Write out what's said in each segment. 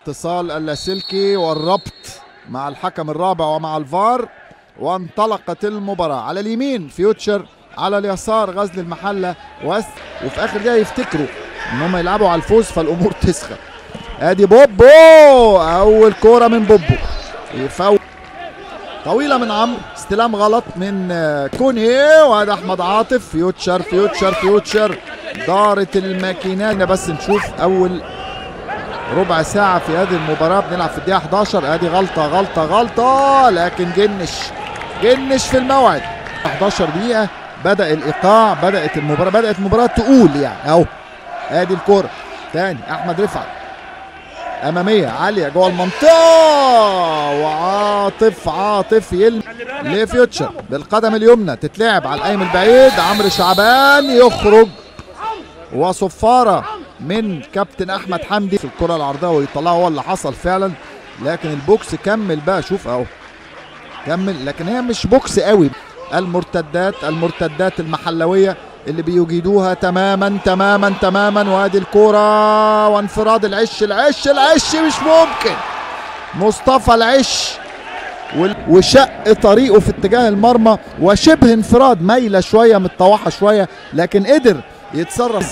الاتصال اللاسلكي والربط مع الحكم الرابع ومع الفار وانطلقت المباراة على اليمين فيوتشر على اليسار غزل المحلة وس وفي آخر دقيقة يفتكروا إن هم يلعبوا على الفوز فالأمور تسخن ادي بوبو اول كوره من بوبو يفوت طويله من عمرو استلام غلط من كوني وهذا احمد عاطف فيوتشر فيوتشر فيوتشر دارت الماكينات بس نشوف اول ربع ساعة في هذه المباراة بنلعب في الدقيقة 11 ادي غلطة غلطة غلطة لكن جنش جنش في الموعد 11 دقيقة بدأ الإيقاع بدأت المباراة بدأت المباراة تقول يعني أهو ادي الكورة تاني أحمد رفعت اماميه عاليه جوه المنطقه وعاطف عاطف يلم لفيوتشر بالقدم اليمنى تتلعب على القايم البعيد عمرو شعبان يخرج وصفاره من كابتن احمد حمدي في الكره العرضيه ويطلعها هو اللي حصل فعلا لكن البوكس كمل بقى شوف اهو كمل لكن هي مش بوكس قوي المرتدات المرتدات المحلويه اللي بيجيدوها تماما تماما تماما وادي الكرة وانفراد العش العش العش مش ممكن مصطفى العش وشق طريقه في اتجاه المرمى وشبه انفراد مايلة شوية متطوحة شوية لكن قدر يتصرف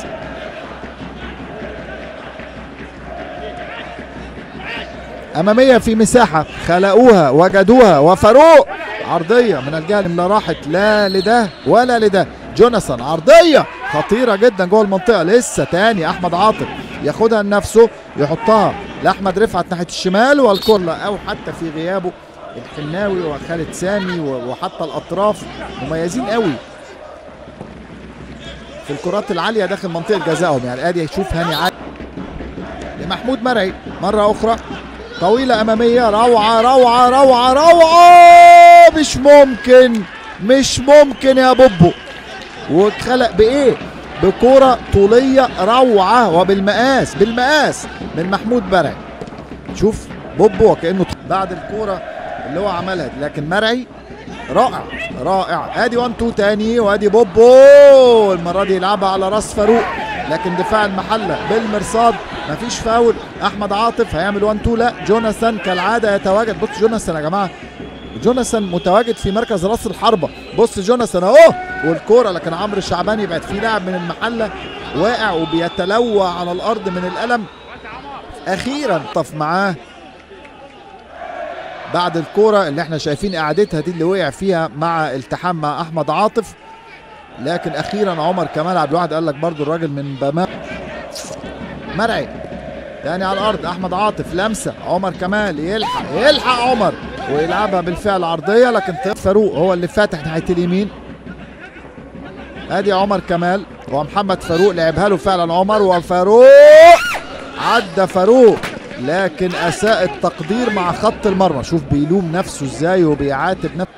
أمامية في مساحة خلقوها وجدوها وفاروق عرضية من الجهة اللي لا راحت لا لده ولا لده جوناثان عرضيه خطيره جدا جوه المنطقه لسه تاني احمد عاطف ياخدها لنفسه يحطها لاحمد رفعت ناحيه الشمال والكرة او حتى في غيابه الحناوي وخالد سامي وحتى الاطراف مميزين قوي في الكرات العاليه داخل منطقه جزائهم يعني ادي يشوف هاني علي لمحمود مرعي مره اخرى طويله اماميه روعه روعه روعه روعه مش ممكن مش ممكن يا بوبو واتخلق بايه بكرة طولية روعة وبالمقاس بالمقاس من محمود مرعي شوف بوبو وكأنه بعد الكرة اللي هو عملها دي لكن مرعي رائع رائع ادي 1 2 تاني وادي بوبو المرة دي يلعبها على راس فاروق لكن دفاع المحلة بالمرصاد مفيش فاول احمد عاطف هيعمل 1 2 لا جوناثان كالعادة يتواجد بص جوناثان يا جماعة جوناثان متواجد في مركز راس الحربة بص جوناثان اهو والكوره لكن عمرو الشعباني يبعد في لاعب من المحله واقع وبيتلوى على الارض من الالم اخيرا طف معاه بعد الكوره اللي احنا شايفين اعادتها دي اللي وقع فيها مع التحام مع احمد عاطف لكن اخيرا عمر كمال عبد الواحد قال لك برضو الراجل من بما مرعي تاني على الارض احمد عاطف لمسه عمر كمال يلحق يلحق عمر ويلعبها بالفعل عرضيه لكن فاروق هو اللي فاتح ناحيه اليمين ادي عمر كمال ومحمد فاروق لعبها له فعلا عمر وفاروق عدى فاروق لكن اساء التقدير مع خط المرمى شوف بيلوم نفسه ازاي وبيعاتب نفسه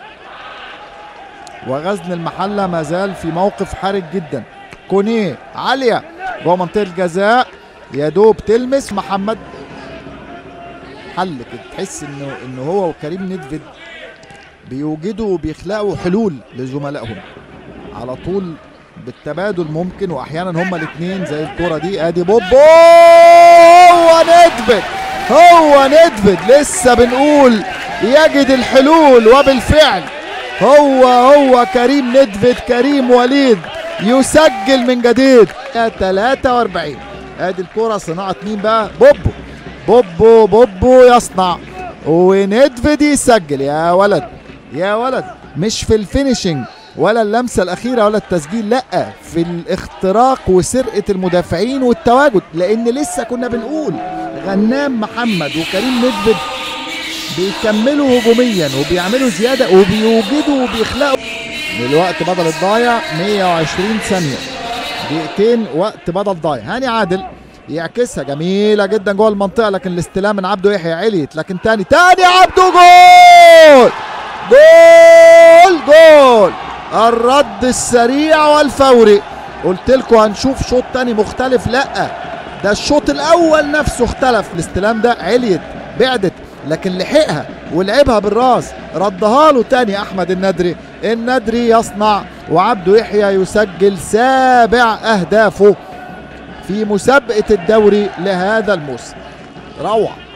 وغزل المحله ما زال في موقف حرج جدا كونيه عاليه جوه منطقه الجزاء يا دوب تلمس محمد حل كده تحس انه انه هو وكريم ندفد بيوجدوا وبيخلقوا حلول لزملائهم على طول بالتبادل ممكن واحيانا هما الاثنين زي الكرة دي ادي بوبو هو ندفد هو ندفد لسه بنقول يجد الحلول وبالفعل هو هو كريم ندفد كريم وليد يسجل من جديد 43 ادي الكرة صناعة مين بقى بوبو بوبو بوبو يصنع وندفد يسجل يا ولد يا ولد مش في الفينيشنج ولا اللمسه الاخيره ولا التسجيل لا في الاختراق وسرقه المدافعين والتواجد لان لسه كنا بنقول غنام محمد وكريم ندفد بيكملوا هجوميا وبيعملوا زياده وبيوجدوا وبيخلقوا الوقت بدل الضايع 120 ثانيه دقيقتين وقت بدل ضايع هاني عادل يعكسها جميله جدا جوه المنطقه لكن الاستلام من عبده يحيى عليت لكن تاني تاني عبده جول جول جول الرد السريع والفوري قلت لكم هنشوف شوط تاني مختلف لا ده الشوط الاول نفسه اختلف الاستلام ده عليت بعدت لكن لحقها ولعبها بالراس ردها له تاني احمد الندري الندري يصنع وعبده يحيى يسجل سابع اهدافه في مسابقه الدوري لهذا الموسم روعه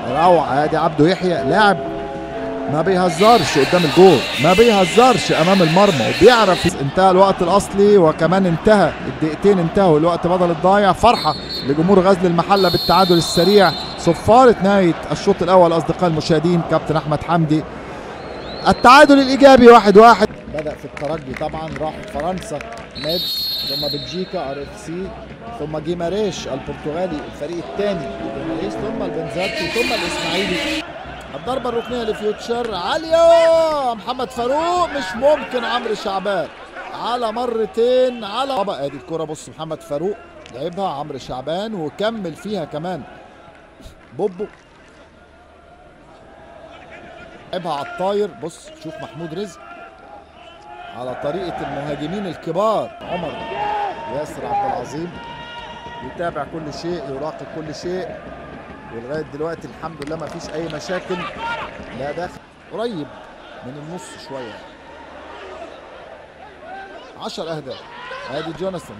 روعه ادي عبده يحيى لاعب ما بيهزرش قدام الجول ما بيهزرش امام المرمى وبيعرف انتهى الوقت الاصلي وكمان انتهى الدقيقتين انتهوا الوقت بدل الضايع فرحه لجمهور غزل المحله بالتعادل السريع صفاره نهايه الشوط الاول اصدقاء المشاهدين كابتن احمد حمدي التعادل الايجابي واحد واحد بدا في الترجي طبعا راح فرنسا ميد ثم بلجيكا ار اف سي ثم جيماريش البرتغالي الفريق الثاني جيماريش ثم البنزرتي ثم الاسماعيلي الضربه الركنيه لفيوتشر عاليه محمد فاروق مش ممكن عمرو شعبان على مرتين على طبعا ادي الكره بص محمد فاروق لعبها عمرو شعبان وكمل فيها كمان بوبو لعبها على الطاير بص شوف محمود رزق على طريقة المهاجمين الكبار عمر ياسر عبد العظيم يتابع كل شيء يراقب كل شيء ولغاية دلوقتي الحمد لله ما فيش أي مشاكل لا داخل قريب من النص شوية 10 أهداف ادي جوناثان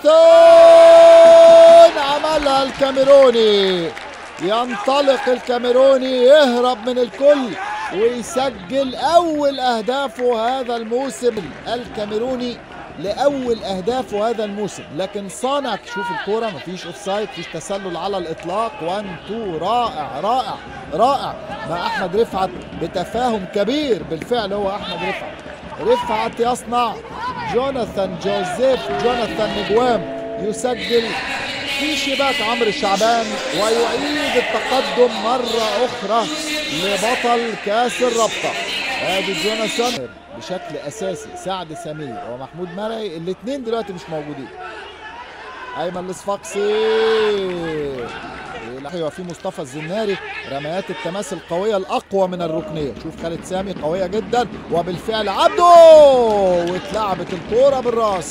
جوناثان عملها الكاميروني ينطلق الكاميروني يهرب من الكل ويسجل اول اهدافه هذا الموسم الكاميروني لاول اهدافه هذا الموسم لكن صانع شوف الكوره مفيش اوف سايد مفيش تسلل على الاطلاق 1 2 رائع رائع رائع مع احمد رفعت بتفاهم كبير بالفعل هو احمد رفعت رفعت يصنع جوناثان جوزيف جوناثان نجوام يسجل في شباك عمرو الشعبان ويعيد التقدم مرة أخرى لبطل كأس الرابطة ادي جوناثان بشكل أساسي سعد سمير ومحمود مرعي الاثنين دلوقتي مش موجودين أيمن الصفاقسي ايوه في مصطفى الزناري رميات التماس القويه الاقوى من الركنيه شوف خالد سامي قويه جدا وبالفعل عبده واتلعبت الكوره بالراس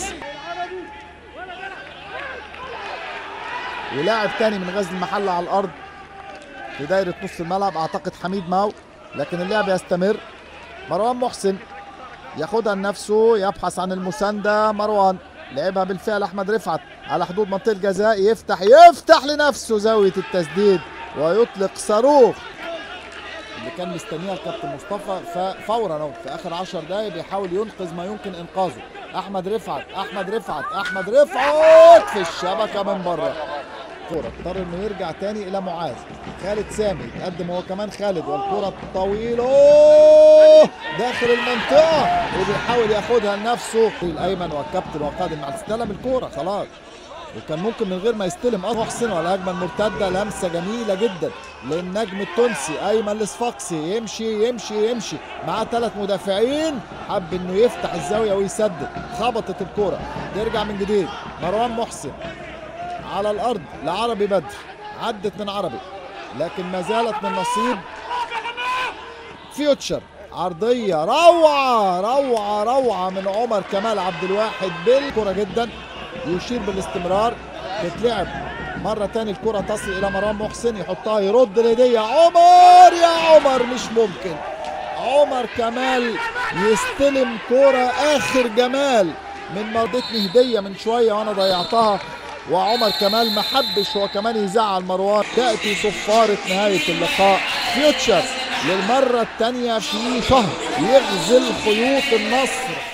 ولاعب تاني من غزل المحله على الارض في دايره نص الملعب اعتقد حميد ماو لكن اللعب يستمر مروان محسن ياخدها لنفسه يبحث عن المسانده مروان لعبها بالفعل احمد رفعت على حدود منطقه الجزاء يفتح يفتح لنفسه زاويه التسديد ويطلق صاروخ اللي كان مستنيها الكابتن مصطفى ففورا اهو في اخر 10 دقايق بيحاول ينقذ ما يمكن انقاذه احمد رفعت احمد رفعت احمد رفعت في الشبكه من بره كوره اضطر انه يرجع تاني الى معاذ خالد سامي يتقدم هو كمان خالد والكره الطويله داخل المنطقه وبيحاول ياخدها لنفسه الايمن والكابتن وقادم مع استلم الكوره خلاص وكان ممكن من غير ما يستلم محسن ولا هجمه المرتده لمسه جميله جدا للنجم التونسي ايمن الصفاقسي يمشي يمشي يمشي مع ثلاث مدافعين حب انه يفتح الزاويه ويسدد خبطت الكوره ترجع من جديد مروان محسن على الارض لعربي بدر عدت من عربي لكن ما زالت من نصيب فيوتشر عرضيه روعه روعه روعه من عمر كمال عبد الواحد بالكره جدا يشير بالاستمرار تتلعب مرة تاني الكرة تصل إلى مروان محسن يحطها يرد الهدية عمر يا عمر مش ممكن عمر كمال يستلم كرة آخر جمال من مرضتني هدية من شوية وأنا ضيعتها وعمر كمال ما حبش هو كمان يزعل مروان تأتي صفارة نهاية اللقاء فيوتشر للمرة الثانية في شهر يغزل خيوط النصر